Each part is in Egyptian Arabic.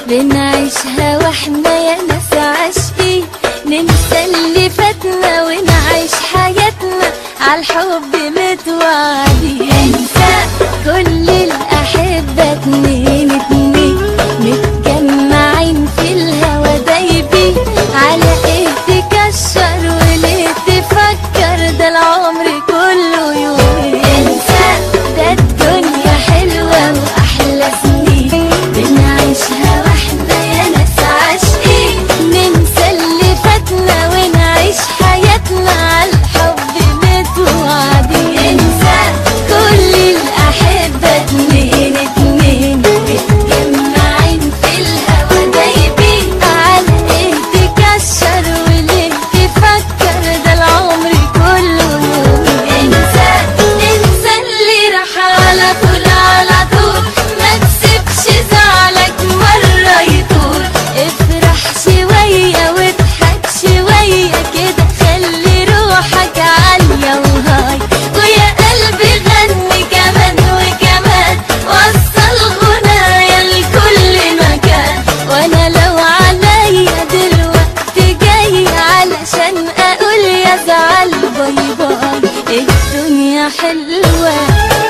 بنعيشها واحنا يا ناس عاشقين ننسى اللي فاتنا ونعيش حياتنا عالحب متوعدين انسى كل الأحبة اتنين اتنين متجمعين في الهوا دايبين على ايه تكشر وليه تفكر ده العمر كله يومين انسى ده الدنيا حلوة وأحلى سنين بنعيشها واحنا يا ناس عاشقين ننسى اللي فاتنا ونعيش حياتنا عالحب متوعدين انسى كل الأحبة اتنين اتنين متجمعين في الهوا دايبين على ايه تكشر وليه تفكر ده العمر كله يومين انسى انسى اللي راح على طول على طول ما تسيبش زعلك مرة يطول افرح شوية واضحك شوية كده خلي روحك عالية وهاي ويا قلبي غني كمان وكمان وصل غنايا لكل مكان وانا لو عليا دلوقتي جاي علشان اقول يا زعل باي باي الدنيا حلوه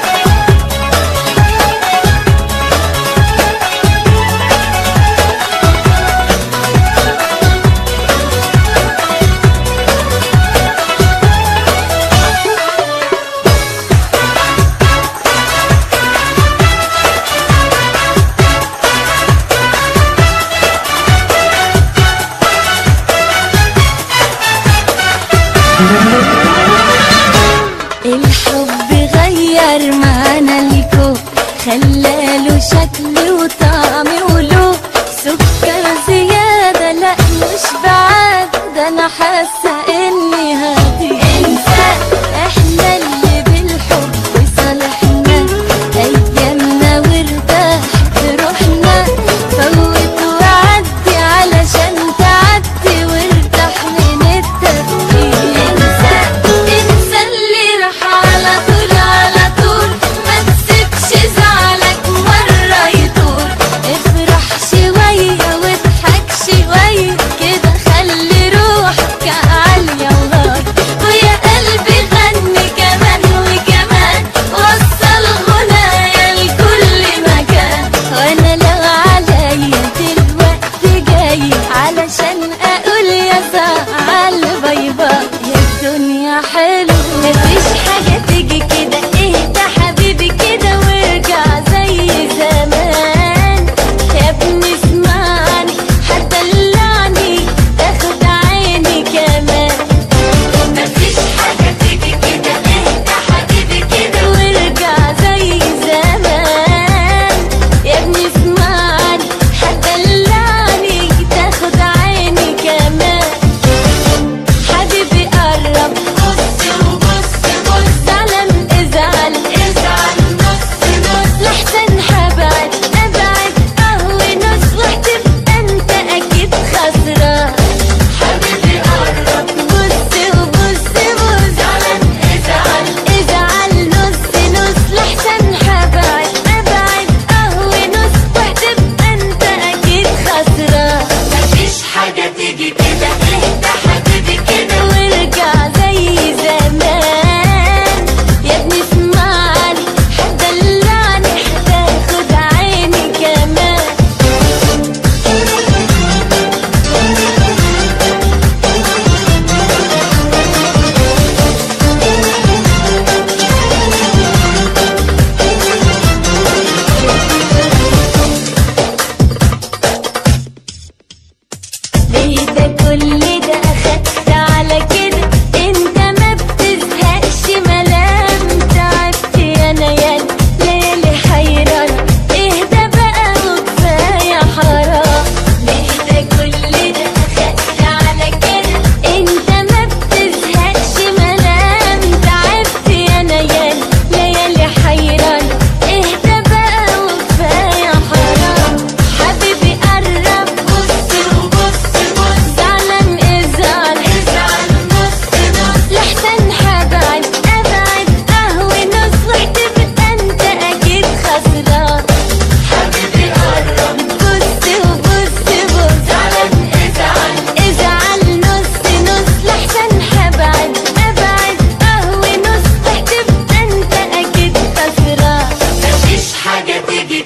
الحب غير معانا الكون خلاله شكل وطعم ولون سكر زيادة لا مش بعاد ده انا حاسة اني هادي انسى احنا اللي بالحب صالحنا ايامنا وارتاحت روحنا فوت وعدي علشان تعدي وارتاح من التفكير انسى انسى اللي راح على طول على طول ما تسيبش زعلك مرة يطول افرح شوية واضحك شوية كده خلي روحك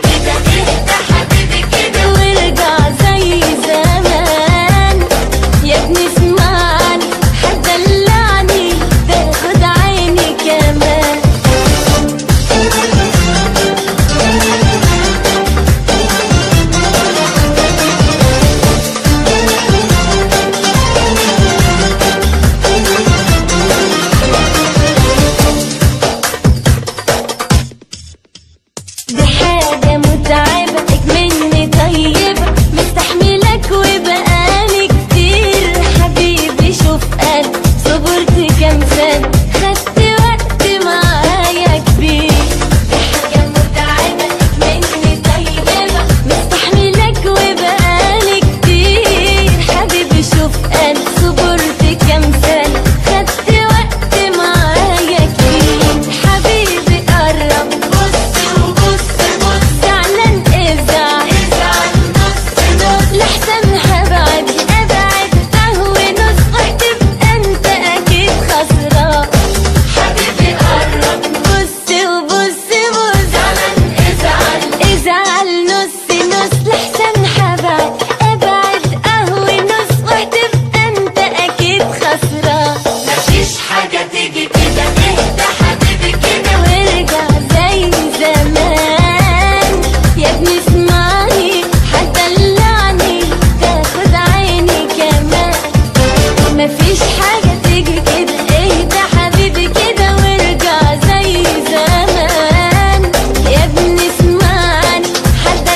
كده اهدى حبيبي كده وارجع زي زمان يا ابني اسمعني هتدلعني تاخد عيني كمان دي حاجة متعبة مني طيبة مستحملك وبقالي كتير حبيبي شوف قلب صبرت كام سنة خدت وقت معايا كبير دي حاجة متعبة مني طيبة مستحملك وبقالي كتير حبيبي شوف قلب صبرت كام سنة خدت وقت معايا كتير حبيبي قرب بص وبص بص زعلان ازعل ازعل نص نص لحسن هبعد ابعد قهوة نص وهتبقى انت اكيد خسران حبيبي قرب بص وبص بص زعلان ازعل ازعل نص نص لحسن هبعد ابعد قهوة نص وهتبقى انت اكيد خسران مفيش حاجة تيجي كده اهدى حبيبي كده وارجع زي زمان يا ابني اسمعني هتدلعني تاخد عيني كمان مفيش حاجة تيجي كده اهدى حبيبي كده وارجع زي زمان يا ابني اسمعني هتدلعني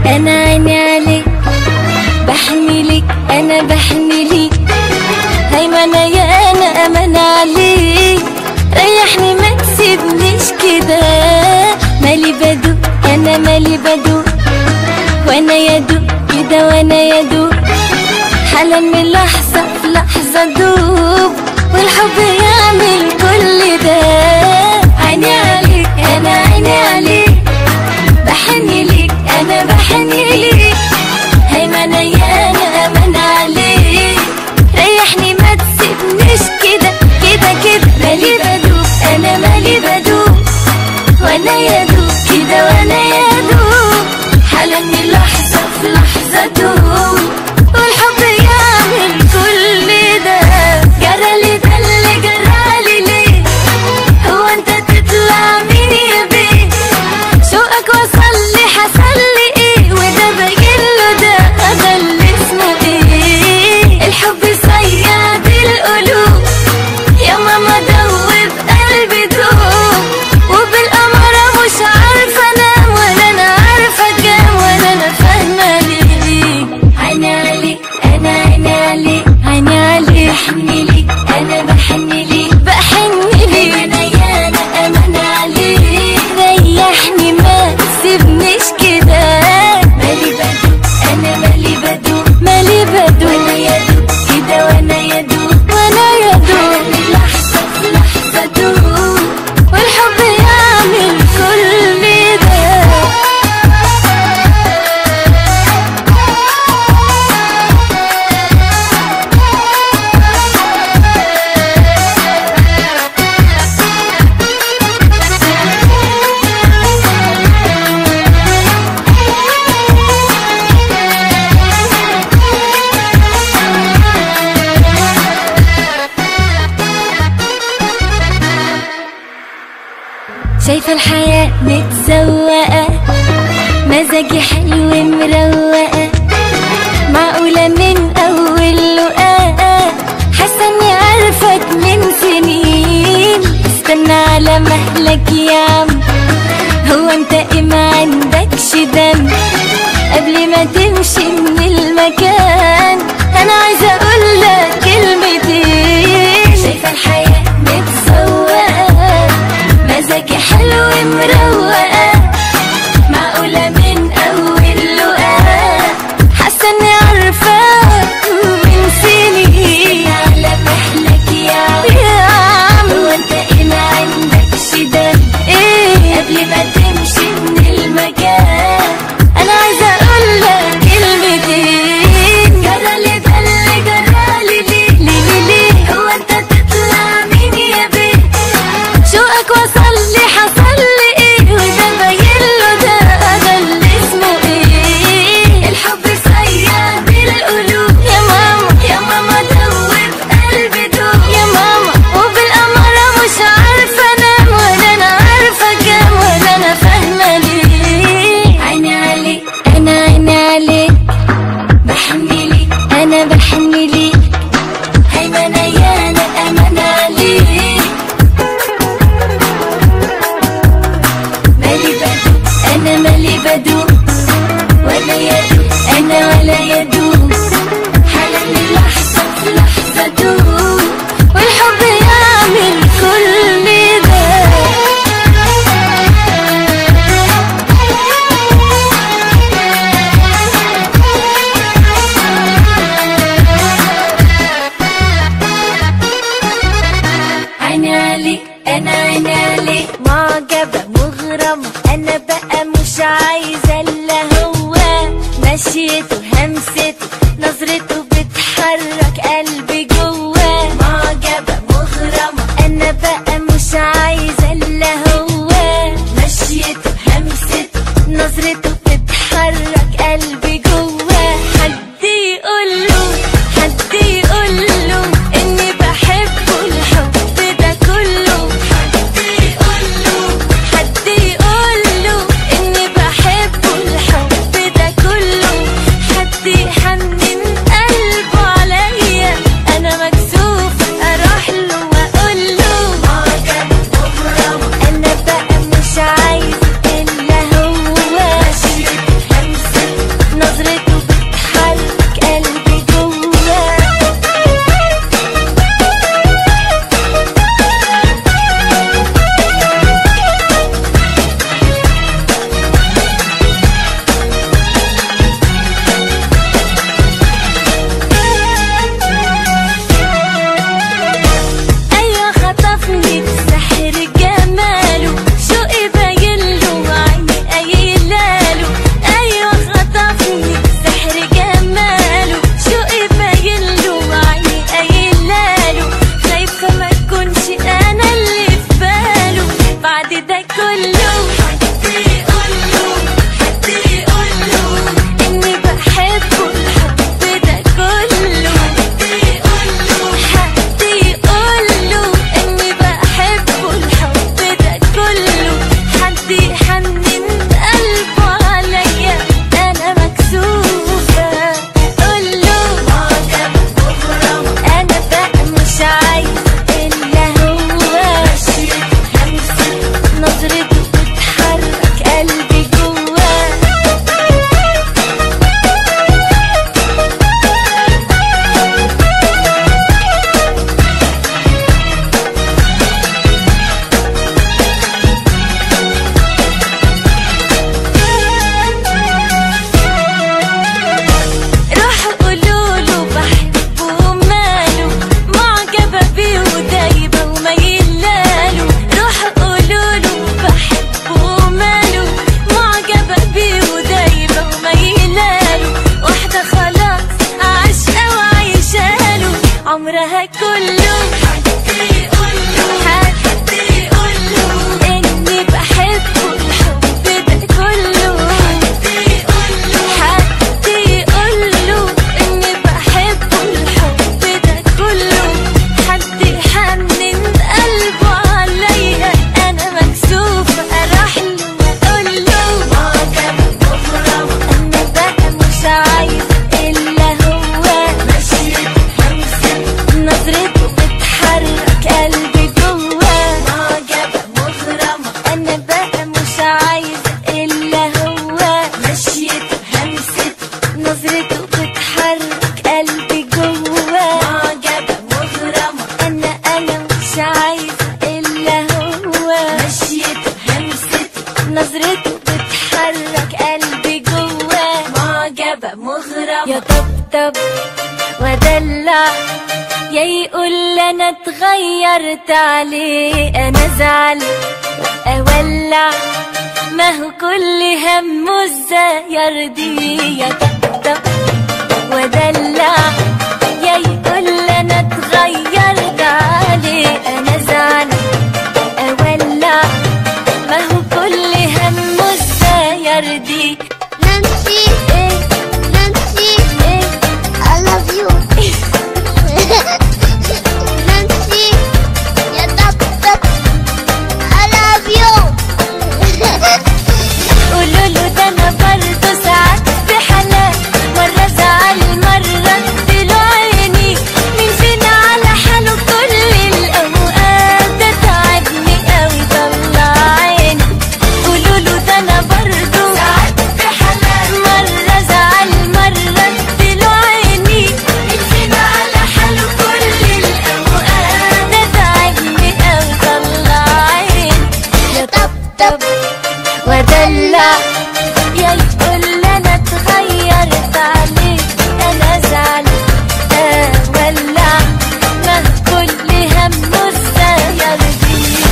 انا عيني عليك بحني ليك انا بحني ليك هيمنة يا انا امان عليك ريحني ما تسيبنيش كده مالي بدو انا مالي بدو وانا يدوب كده وانا يدوب حالا من لحظة في لحظة دوب والحب يعمل كل ده عيني عليك انا عيني عليك بحني ليك انا بحني ليك هيمنة يا انا امان عليك ريحني ما تسيبنيش كده كده كده مالي بدوب انا مالي بدوب وانا يدوب كده وانا يدوب حالا من لحظة في لحظة دوب والحب يعمل كل ده جرالي ده اللي جرالي ليه هو انت تطلع مين يا بيه شوقك وصل لي حصل لي ايه وده باين له ده ده اللي اسمه ايه الحب صياد القلوب يا ماما دوب قلبي دوب وبالأمارة مش عارفة انام ولا انا عارفة كام ولا انا فاهمة ليه عيني عليك انا عيني عليك عيني عليك بحني ليك انا بحني ليك بحني ليك انا يا انا امان عليك ريحني ما تسيبنيش كده مالي بدو انا مالي بدو مالي بدو وانا يدوب كده وانا يدوب وانا يدوب من لحظة في لحظة دوب والحب يعمل كل ده شايفة الحياة متزوقة مزاجي حلو مروقة معقولة من أول لقاء حاسة إني عارفك من سنين استنى على مهلك يا عم هو انت ايه ما عندكش دم قبل ما تمشي من المكان انا عايزه اقول لك كلمتين شايفه الحياه متسوقه مزاجي حلو مروقه معقوله من اول لقاء حاسه اني عارفاك من سنين على مهلك يا عم هو انت ايه ما عندكش دم ايه قبل ما تمشي من المكان انا عايزه اقول لك كلمتين جرالي ده اللي جرالي ليه ليه ليه هو انت تطلع مين يا بيه شوقك وصل لي حصل لي ايه وده باين له ده ده اللي اسمه ايه الحب صياد القلوب يا ماما يا ماما دوب قلبي دوب يا ماما وبالأمارة مش عارفة انام ولا انا عارفة كام ولا انا فاهمة ليه عيني عليك انا عيني عليك بحني ليك انا بحني ليك هيمنة يا انا امان عليك مالي بدو انا مالي بدو ولا يدو انا ولا يدو حالا من لحظة في لحظة دوب والحب يعمل كل ده عيني عليك انا عيني عليك معجبة مغرمة انا بقى مش عايزة الا هو مشيته همسته نظرته بتحرك قلبي جواه معجبة مغرمة انا بقى مش عايزة الا هو مشيته همسته نظرته بتحرك قلبي جواه حد يقوله حد يقوله اني بحبه الحب ده كله حد يقوله حد يقوله اني بحبه الحب ده كله حد يحنن قلبه عليا انا مكسوفه اروح له واقول له معجب مغرم انا بقى مش عايز الا هو همسة ده كله حد يقوله حد يقوله اني بحبه الحب ده كله حد يقوله اني بحبه الحب ده كله حد يحنن قلبه عليا انا مكسوفه اروح له واقول له معجب مغرم انا بقى مش عايزه الا هو ماشيه همسه نظرته بتحرك قلبي جوه معجب مغرم انا بقى مش عايزه الا هو ماشيه همسه نظرته بتحرك قلبي جوه معجب مغرم انا انا مش عايزه الا هو ماشيه همسه نظرته بتحرك قلبي جوه معجبة مغرمة يا طبطب ودلع يا يقول انا اتغيرت عليه انا ازعل اولع ما هو كل همه ازاي يرضيه يا طبطب ودلع يا يقول انا اتغيرت عليه انا ازعل اولع ما هو كل همه ازاي يرضيه نانسي ايه نانسي ايه I love you نانسي يا طبطب I love you قولوا له ده انا برضه ساعات في حالات مره زعل مره اديله عيني مين فينا على حاله كل الاوقات ده تعبني قوي طلع عيني قولوا له ده انا برضه ساعات في حالات مره زعل مره اديله عيني مين فينا على حاله كل الاوقات ده تعبني قوي طلع عيني يا طبطب ودلع يا يقول انا اتغيرت عليك انا ازعل اولع ما كل همه ازاي يرضيه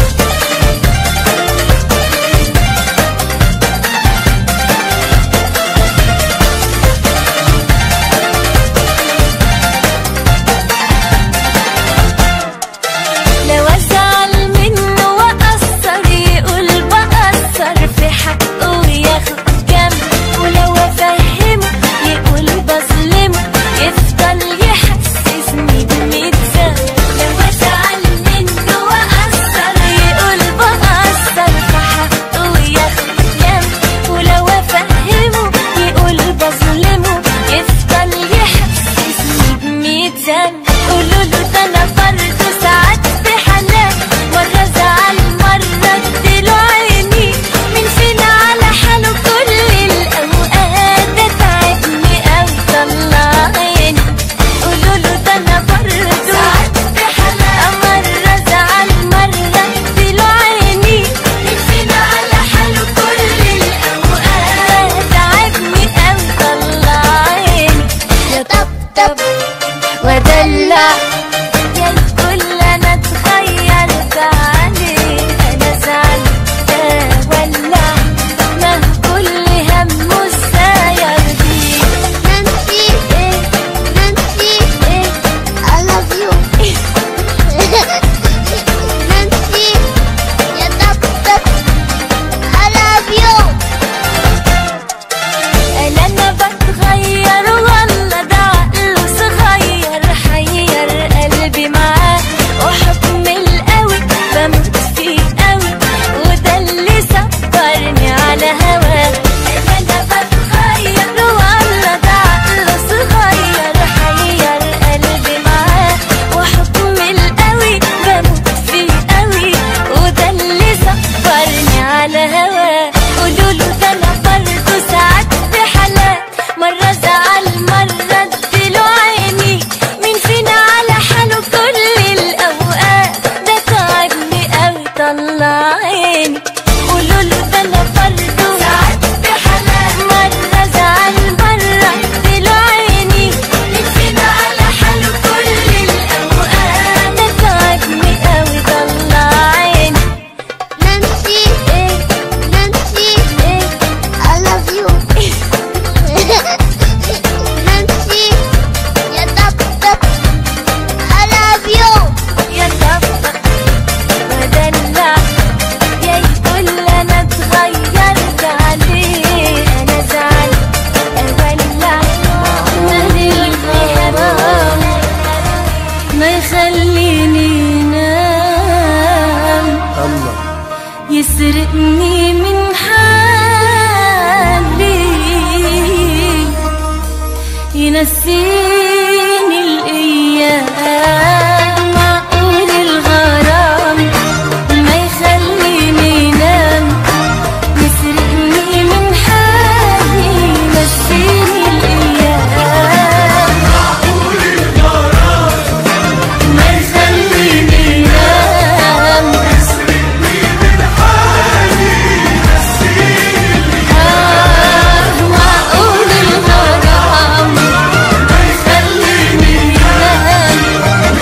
لو ازعل منه واقصر يقول بقصر في حقه وياخد جنب ولو افهمه يقول بظلمه يفضل يحسسني بميت ذنب لو ازعل منه واقصر يقول بقصر في حقه وياخد جنب ولو افهمه يقول بظلمه يفضل يحسسني بميت ذنب قولوا له ده انا برضه ساعات في حالات مرة زعل مرة اديله عيني مين فينا على حاله كل الأوقات ده تعبني أوي طلع عيني قولوا له ده أنا برضه ساعات في حالات مرة زعل مرة اديله عيني مين فينا على حاله كل الأوقات تعبني أوي طلع عيني يا طبطب ودلع يا كل انا اتغيرت عليه انا زعل اولع ما كل همه ازاي يرضيه نانسي ايه نانسي ايه I love you نانسي يا طبطب I love you قال انا بتغير والله ده عقله صغير حير ينسيني الأيام معقول الغرام ما يخليني ينام يسرقني من حالي ينسيني الأيام ما يخليني ينام آه معقول الغرام ما يخليني ينام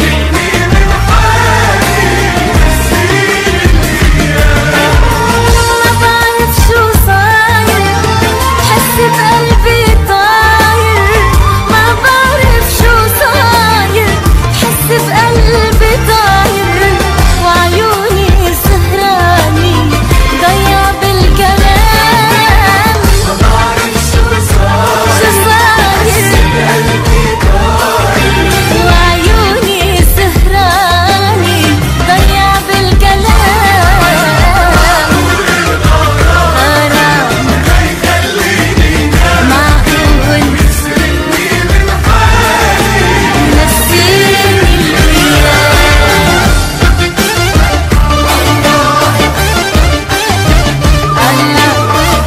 ما بعرف شو صاير حس بقلبي طاير ما بعرف شو صاير حس بقلبي طاير وعيوني سهراني ضيع بالكلام ما بعرف شو صاير وعيوني سهراني ضيع بالكلام غرام معقول نسيني الأيام الله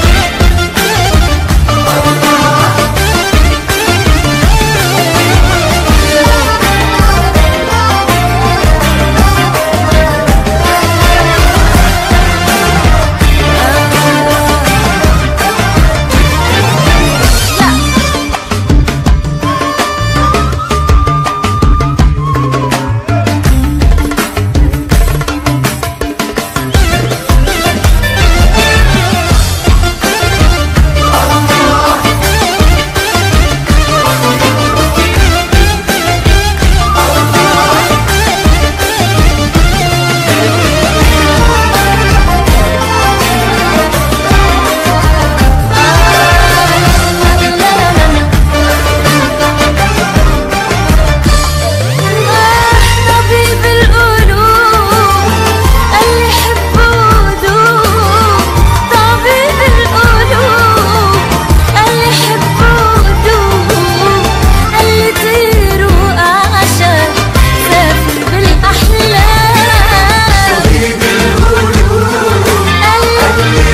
طبيب القلوب قال لي حب ودوب طبيب القلوب قال لي حب ودوب قال لي طير وأعشق سافر بالأحلام قال لي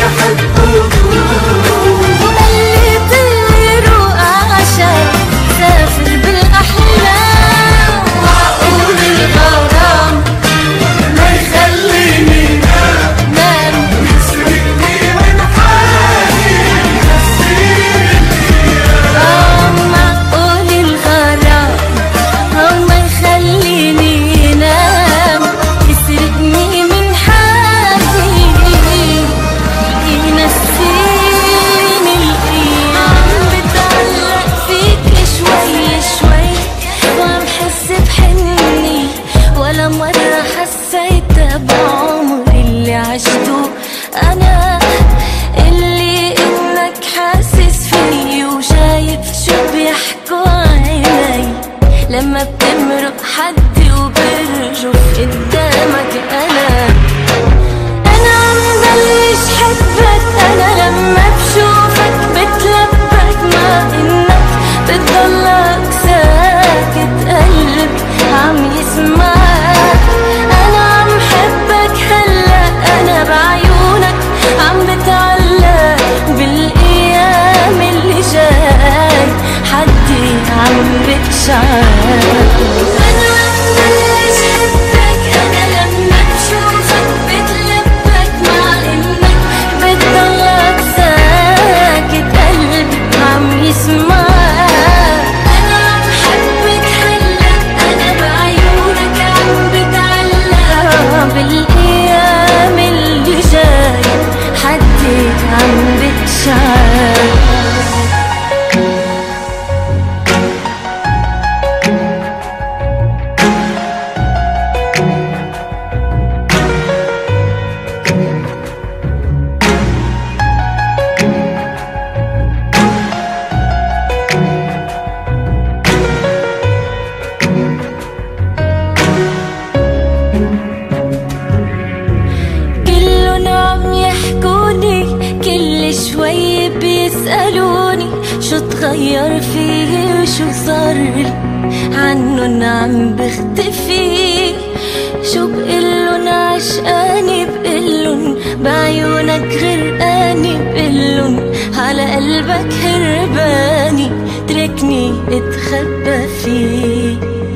وقال لي طير وأعشق سافر بالأحلام معقول الغرام ما يخليني نام آه معقول الغرام هو ما يخليني ينام يسرقني من حالي ينسيني الأيام بتعلق فيك شوي شوي وعم حس بحني ولا مرة حسيت بعمر اللي عشته أنا اللي إنك حاسس فيي وشايف شو بيحكوا عيني لما بتمرق حدي وبرجف قدامك أنا أنا عم بلش حبك أنا لما بشوفك بتلبك مع إنك بتضلك ساكت قلب عم يسمعك أنا عم حبك هلا أنا بعيونك عم بتعلق بالأيام اللي جاي حدي عم بتشعر أنا عم بلش حبك أنا لما بشوفك بتلبك مع إنك بتضلك ساكت قلبي عم يسمعك أنا عم حبك هلا أنا بعيونك عم بتعلق بالأيام اللي جاي حدي عم بتشعر كلن عم يحكوني كل شوي بيسألوني شو تغير فيي شو صارلي عنن عم بختفي شو بقلن عشقاني بقلن بعيونك غرقاني بقلن على قلبك هرباني تركني اتخبى فيه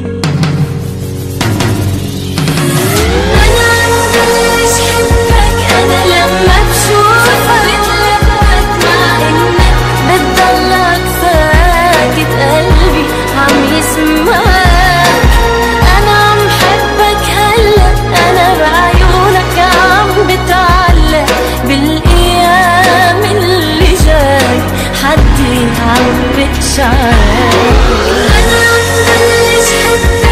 أنا عم بلش حبك أنا لما بشوفك بتلفت مع إنك بتضلك ساكت قلبي عم يسمعك أنا عم حبك هلا أنا بعيونك عم بتعلق بالأيام اللي جاي حدي عم بتشعر أنا عم بلش حبك